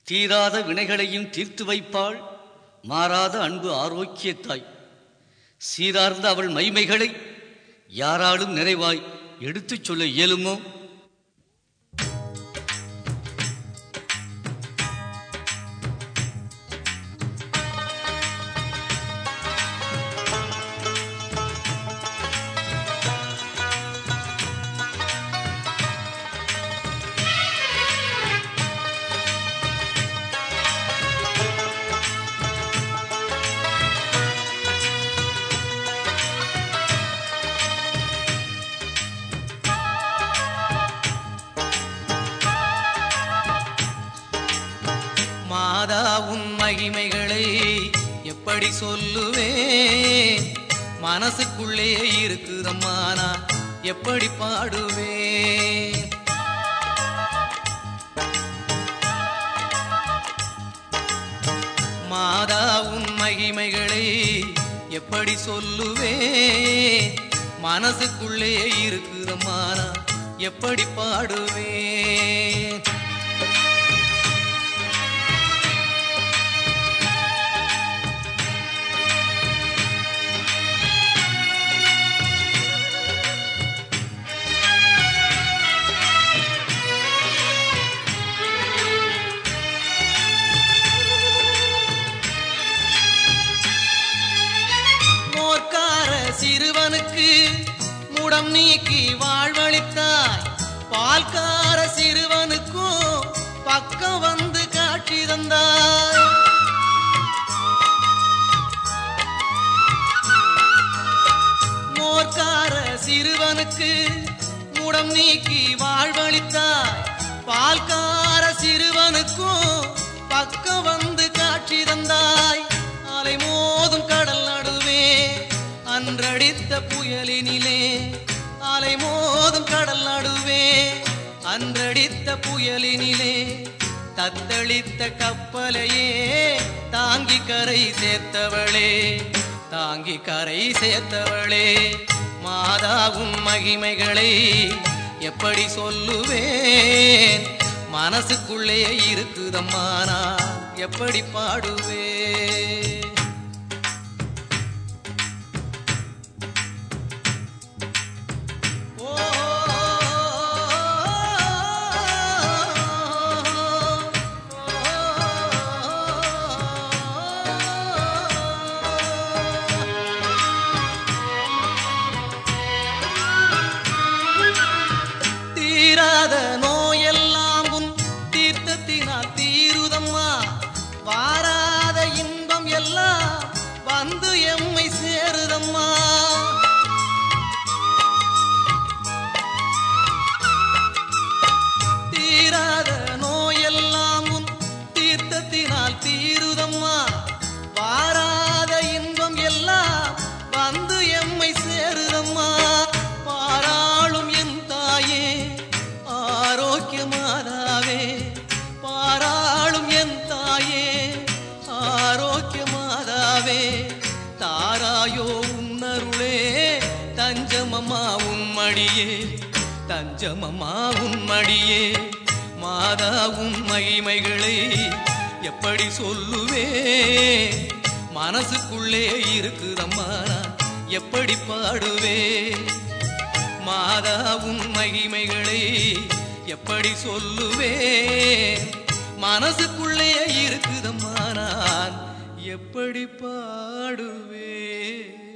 தீராத வினைகளையும் தீர்த்து வைப்பாள் மாறாத அன்பு ஆரோக்கியத்தாய் சீரார்ந்த அவள் மைமைகளை யாராலும் நிறைவாய் எடுத்துச் சொல்ல இயலுமோ மாதா உன் மகிமைகளை எப்படி சொல்லுவேன் மனசுக்குள்ளே இருக்குதம்மா நான் எப்படி பாடுவேன் மாதா உன் மகிமைகளை எப்படி சொல்லுவேன் மனசுக்குள்ளே இருக்குதம்மா நான் எப்படி பாடுவேன் மோர்க்கார சிறுவனுக்கு முடம் நீக்கி வாழ்வளித்தாய் பால்கார சிறுவனுக்கும் பக்கம் வந்து காட்சி தந்தாய் மோர்க்கார சிறுவனுக்கு முடம் நீக்கி வாழ்வளித்தாய் பால்கார சிறுவனுக்கும் பக்கம் வந்து காட்சி தந்தாய் அலை மோதும் கடல் நடுவே அன்றடித்த புயலினிலே அலை மோதும் கடல் நடுவே அன்றடித்த புயலினிலே தத்தளித்த கப்பலையே தாங்கி கரை சேர்த்தவளே தாங்கி கரை சேர்த்தவளே மாதாவும் மகிமைகளை எப்படி சொல்லுவேன் மனசுக்குள்ளே இருக்குதம்மா நான் எப்படி பாடுவேன் ஓ தீராத நோயெல்லாம் உன் தீர்த்தத்தினால் தீருதம்மா வாராத இன்பம் எல்லாம் வந்து எம்மை சேருதம்மா தீராத நோயெல்லாம் உன் தீர்த்தத்தினால் தீருதம்மா வாராத இன்பம் எல்லாம் வந்து எம்மை சேருதம்மா பாராளும் என் தாயே ஆரோக்கியமாதாவே பாராளும் என் தாயே ஆரோக்கியமாதாவே தாராயோ உன்னருளே தஞ்சமம்மா உம்மடியே தஞ்சமம்மா உம்மடியே மாதா உன் மகிமைகளை எப்படி சொல்லுவே மனசுக்குள்ளே இருக்குதம்மா நான் எப்படி பாடுவே மாதா உன் மகிமைகளை எப்படி சொல்லுவே மனசுக்குள்ளே இருக்குதம்மா நான் எப்படி பாடுவே